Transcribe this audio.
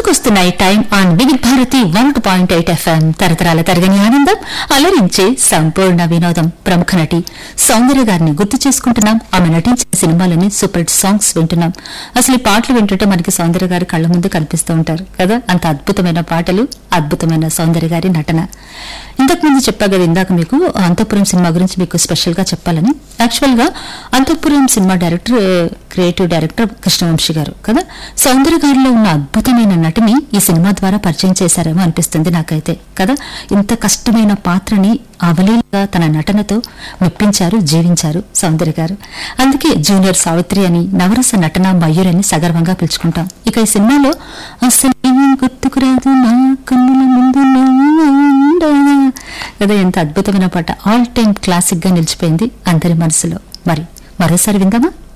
దూసుకొస్తున్నాయి time on Vividh Bharati one point eight FM తరతరాల తరగని ఆనందం అలరించే సంపూర్ణ వినోదం ప్రముఖ నటి సౌందర్య గారిని గుర్తు చేసుకుంటున్నాం ఆమె నటించిన సినిమాలని సూపర్ హిట్ సాంగ్స్ వింటున్నాం అసలు ఈ పాటలు వింటుంటే మనకి సౌందర్య గారు కళ్ళ ముందు కనిపిస్తూ ఉంటారు కదా అంత అద్భుతమైన పాటలు అద్భుతమైన సౌందర్య గారి నటన ఇంతకు ముందు చెప్పా కదా ఇందాక మీకు అంతఃపురం సినిమా గురించి మీకు స్పెషల్ గా చెప్పాలని యాక్చువల్ గా Antahpuram cinema director creative director Krishnavamsi garu కదా సౌందర్య గారిలో ఉన్న అద్భుతమైన నటిని ఈ సినిమా ద్వారా పరిచయం చేశారేమో అనిపిస్తుంది నాకైతే కదా ఇంత కష్టమైన పాత్రని అవలీలగా తన నటనతో మెప్పించారు జీవించారు సౌందర్య గారు అందుకే జూనియర్ సావిత్రి అని నవరస నటన మయూరని సగర్వంగా పిలుచుకుంటాం ఇక ఈ సినిమాలో అసలు ఏం గుర్తుకురాదు నా కన్నుల ముందు నువ్వు ఉండగా. కదా ఎంత అద్భుతమైన పాట ఆల్ టైమ్ క్లాసిక్ గా నిలిచిపోయింది అందరి మనసులో మరి మరోసారి విందామా